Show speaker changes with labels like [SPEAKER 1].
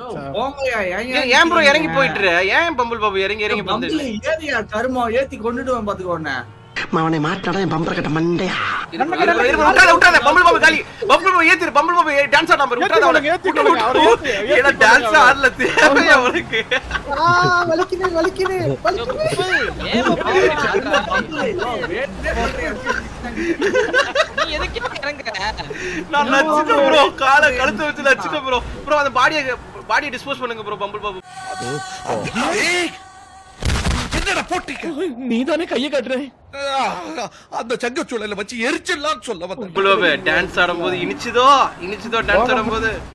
[SPEAKER 1] போங்கயா
[SPEAKER 2] ஏன் ஏன் ப்ரோ இறங்கி போயிட்டு ஏன் பம்பிள் பாபு இறங்கி இறங்கி
[SPEAKER 1] பம்புல
[SPEAKER 2] வந்து
[SPEAKER 1] ஏறியா கருமம் ஏத்தி கொண்டுடுவேன் பாத்துக்கோ உன்னை
[SPEAKER 3] அவனை மாட்டாடா என் பம்பர கட்ட மண்டையா
[SPEAKER 2] விட்டாத விட்டாத பம்பிள் பாபு காலி பம்பிள் பாபு ஏத்திரு பம்பிள் பாபு டான்ஸ் ஆடாம பாரு விட்டாத அவனை
[SPEAKER 4] ஏத்தி கொடுங்க, அவரை ஏத்தி, ஏத்தி
[SPEAKER 2] ஏன்னா
[SPEAKER 4] கொடுங்க
[SPEAKER 2] டான்ஸ்
[SPEAKER 4] அவரை.
[SPEAKER 2] ஆடல தேவையா அவனுக்கு
[SPEAKER 3] வலிக்குது வலிக்குது
[SPEAKER 1] பம்புல ஏதோ வேணும்னே பண்றியா?
[SPEAKER 5] நீ எதுக்கு இறங்குற
[SPEAKER 2] நான் நச்சிட்டேன் ப்ரோ காலை கழுத்து வச்சு நச்சிட்டேன் ப்ரோ ப்ரோ அந்த பாடியை பாடியை டிஸ்போஸ் பண்ணுங்க ப்ரோ பம்பிள் பாபு
[SPEAKER 6] என்னடா போட்டிக்க
[SPEAKER 4] நீதானே கையை காட்டுற
[SPEAKER 6] அந்த சங்கச்சூழல வச்சு எரிச்சிடலாம் சொல்ல வந்தேன்
[SPEAKER 2] பம்பிள் பாபு டான்ஸ் ஆடும்போது இனிச்சுதோ இனிச்சுதோ டான்ஸ் ஆடும்போது